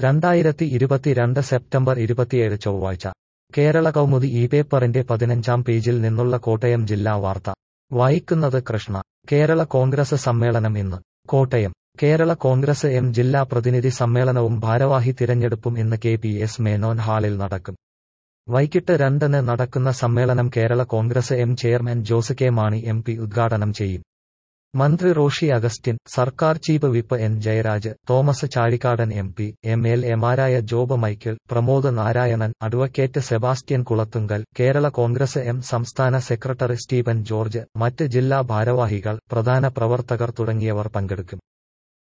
രണ്ടായിരത്തി ഇരുപത്തിരണ്ട് സെപ്റ്റംബർ ഇരുപത്തിയേഴ് ചൊവ്വാഴ്ച കേരള കൗമുദി ഈ പേപ്പറിന്റെ പതിനഞ്ചാം പേജിൽ നിന്നുള്ള കോട്ടയം ജില്ലാ വാർത്ത വായിക്കുന്നത് കൃഷ്ണ കേരള കോൺഗ്രസ് സമ്മേളനം ഇന്ന് കോട്ടയം കേരള കോൺഗ്രസ് എം ജില്ലാ പ്രതിനിധി സമ്മേളനവും ഭാരവാഹി തിരഞ്ഞെടുപ്പും ഇന്ന് കെ പി എസ് മേനോൻ ഹാളിൽ നടക്കും വൈകിട്ട് രണ്ടിന് നടക്കുന്ന സമ്മേളനം Kerala Congress M chairman Jose K Mani M P ഉദ്ഘാടനം ചെയ്യും മന്ത്രി റോഷി അഗസ്റ്റിൻ സർക്കാർ chief whip N Jayaraj Thomas Chazhikadan M P M L എമാരായ Job Michael Pramod Narayanan advocate Sebastian Kulathunkal Kerala Congress M സംസ്ഥാന സെക്രട്ടറി സ്റ്റീഫൻ ജോർജ് മറ്റ് ജില്ലാ ഭാരവാഹികൾ പ്രധാന പ്രവർത്തകർ തുടങ്ങിയവർ പങ്കെടുക്കും